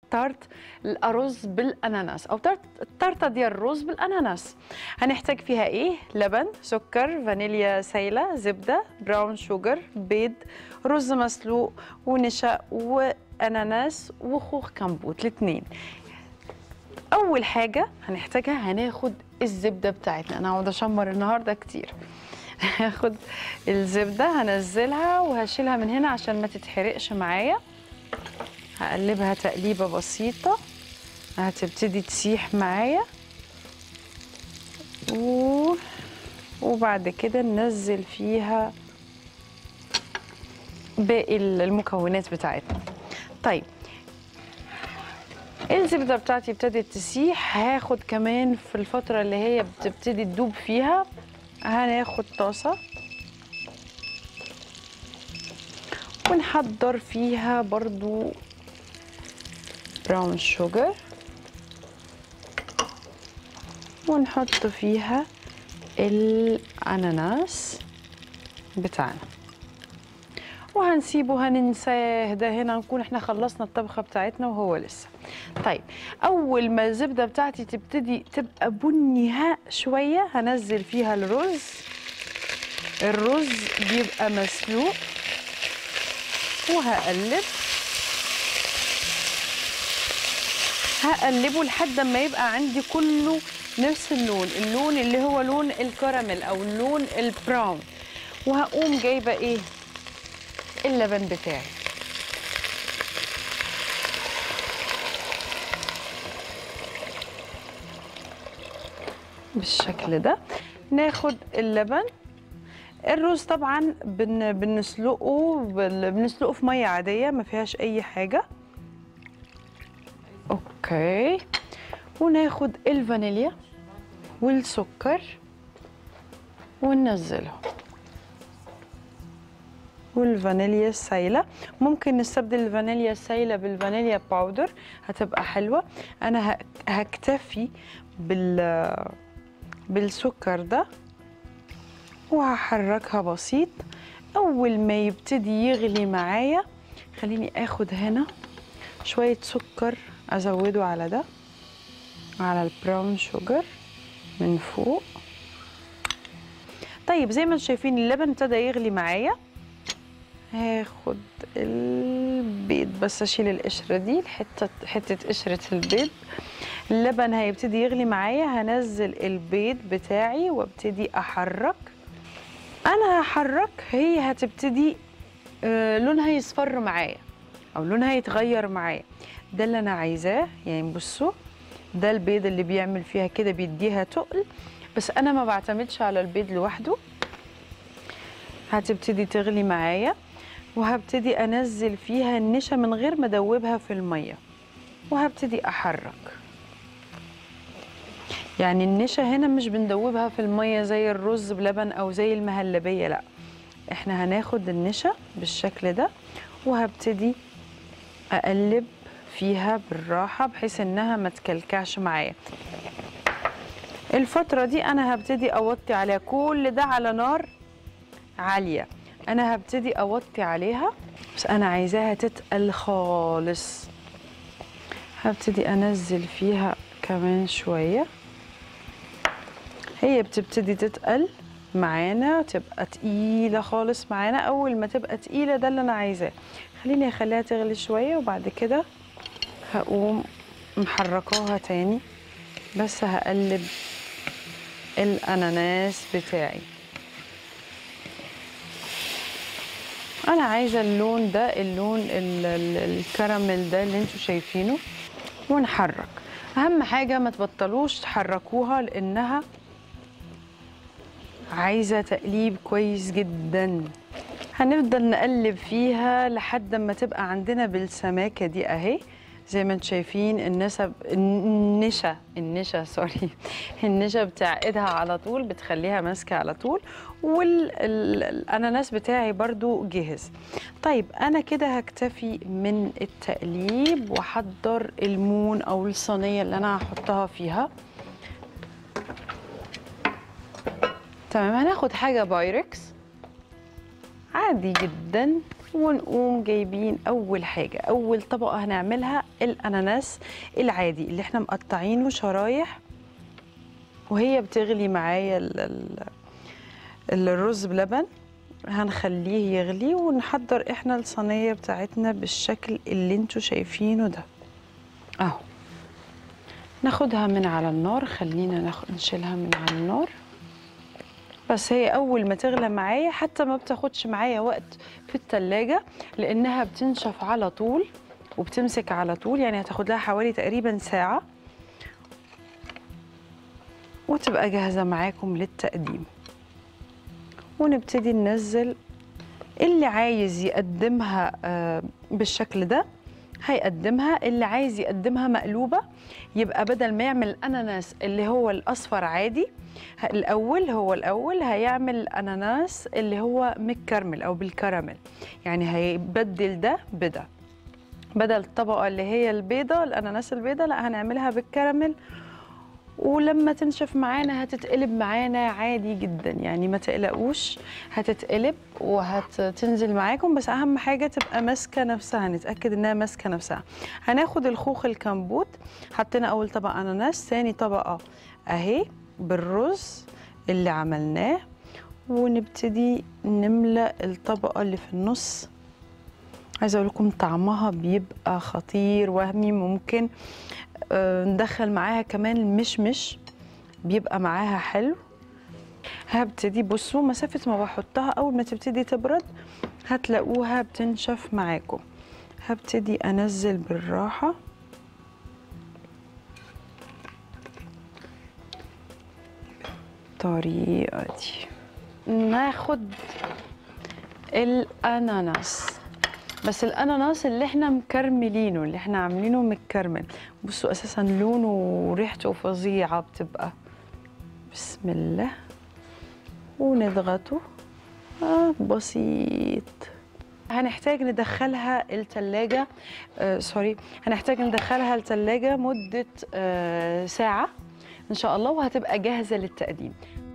تارت الارز بالاناناس او تارت التارته ديال الرز بالاناناس هنحتاج فيها ايه لبن سكر فانيليا سايله زبده براون شوجر بيض رز مسلوق ونشا واناناس وخوخ كمبوت الاثنين اول حاجه هنحتاجها هناخد الزبده بتاعتنا انا هقعد اشمر النهارده كتير هاخد الزبده هنزلها وهشيلها من هنا عشان ما تتحرقش معايا هقلبها تقليبه بسيطه هتبتدي تسيح معايا و... وبعد كده ننزل فيها باقي المكونات بتاعتنا طيب الزبده بتاعتي ابتدت تسيح هاخد كمان في الفتره اللي هي بتبتدي تدوب فيها هناخد طاسه ونحضر فيها برضو براون شوجر ونحط فيها الاناناس بتاعنا وهنسيبه هننساه ده هنا نكون احنا خلصنا الطبخه بتاعتنا وهو لسه طيب اول ما الزبده بتاعتي تبتدي تبقى بني ها شويه هنزل فيها الرز الرز بيبقى مسلوق وهقلب هقلبه لحد ما يبقى عندي كله نفس اللون اللون اللي هو لون الكراميل او اللون البراون وهقوم جايبه ايه اللبن بتاعي بالشكل ده ناخد اللبن الرز طبعا بن بنسلقه بن- بنسلقه في ميه عاديه ما فيهاش اي حاجه اوكي وناخد الفانيليا والسكر وننزله والفانيليا السايله ممكن نستبدل الفانيليا السايله بالفانيليا باودر هتبقى حلوه انا ه- هكتفي بال بالسكر ده وهحركها بسيط اول ما يبتدي يغلي معايا خليني اخد هنا شويه سكر ازوده على ده على البراون شوجر من فوق طيب زي ما انتم شايفين اللبن ابتدى يغلي معايا هاخد البيض بس اشيل القشره دي حته حته قشره البيض اللبن هيبتدي يغلي معايا هنزل البيض بتاعي وابتدي احرك انا هحرك هي هتبتدي آه، لونها يصفر معايا او لونها يتغير معايا ده اللي انا عايزاه يعني بصوا ده البيض اللي بيعمل فيها كده بيديها تقل بس انا ما بعتمدش على البيض لوحده هتبتدي تغلي معايا وهبتدي انزل فيها النشا من غير ما ادوبها في الميه وهبتدي احرك يعني النشا هنا مش بندوبها في الميه زي الرز بلبن او زي المهلبيه لا احنا هناخد النشا بالشكل ده وهبتدي اقلب فيها بالراحه بحيث انها ما تكلكعش معايا الفتره دي انا هبتدي اوطي عليها كل ده على نار عاليه انا هبتدي اوطي عليها بس انا عايزاها تتقل خالص هبتدي انزل فيها كمان شويه هي بتبتدي تتقل معانا تبقى تقيلة خالص معانا أول ما تبقى تقيلة ده اللي أنا عايزاه خليني أخليها تغلي شوية وبعد كده هقوم محركاها تاني بس هقلب الأناناس بتاعي أنا عايزة اللون ده اللون ال- ال- الكراميل ده اللي انتوا شايفينه ونحرك أهم حاجة ما تبطلوش تحركوها لأنها عايزة تقليب كويس جدا هنفضل نقلب فيها لحد ما تبقى عندنا بالسماكة دي اهي زي ما انتم شايفين النسب النشا النشا سوري النشا بتعقدها على طول بتخليها ماسكة على طول والاناناس بتاعي برضو جهز طيب انا كده هكتفي من التقليب واحضر المون او الصينية اللي انا هحطها فيها تمام هناخد حاجة بايركس عادي جدا ونقوم جايبين اول حاجه اول طبقه هنعملها الاناناس العادي اللي احنا مقطعينه شرايح وهي بتغلي معايا ال- ال- الرز بلبن هنخليه يغلي ونحضر احنا الصينيه بتاعتنا بالشكل اللي انتوا شايفينه ده اهو ناخدها من على النار خلينا ناخد نشيلها من على النار بس هي اول ما تغلى معايا حتى ما بتاخدش معايا وقت في التلاجة لانها بتنشف على طول وبتمسك على طول يعني هتاخد لها حوالي تقريبا ساعة وتبقى جاهزة معاكم للتقديم ونبتدي ننزل اللي عايز يقدمها آه، بالشكل ده هيقدمها اللي عايز يقدمها مقلوبة يبقى بدل ما يعمل أناناس اللي هو الأصفر عادي ه- الأول هو الأول هيعمل أناناس اللي هو متكرمل أو بالكراميل يعني هيبدل ده بده بدل الطبقة اللي هي البيضة الأناناس البيضة لا هنعملها بالكراميل ولما تنشف معانا هتتقلب معانا عادي جدا يعني ما تقلقوش هتتقلب وهتنزل معاكم بس اهم حاجه تبقى ماسكه نفسها نتاكد انها ماسكه نفسها هناخد الخوخ الكمبوت حطينا اول طبقه اناناس ثاني طبقه اهي بالرز اللي عملناه ونبتدي نملى الطبقه اللي في النص عايزه اقول لكم طعمها بيبقى خطير وهمي ممكن آه، ندخل معاها كمان المشمش بيبقى معاها حلو هبتدي بصوا مسافة ما بحطها أول ما تبتدي تبرد هتلاقوها بتنشف معاكم هبتدي أنزل بالراحة بالطريقة دي ناخد الأناناس بس الاناناس اللي احنا مكرملينه اللي احنا عاملينه متكرمل بصوا اساسا لونه وريحته فظيعه بتبقى بسم الله ونضغطه آه بسيط هنحتاج ندخلها التلاجة آه سوري هنحتاج ندخلها التلاجة مدة آه ساعة إن شاء الله وهتبقى جاهزة للتقديم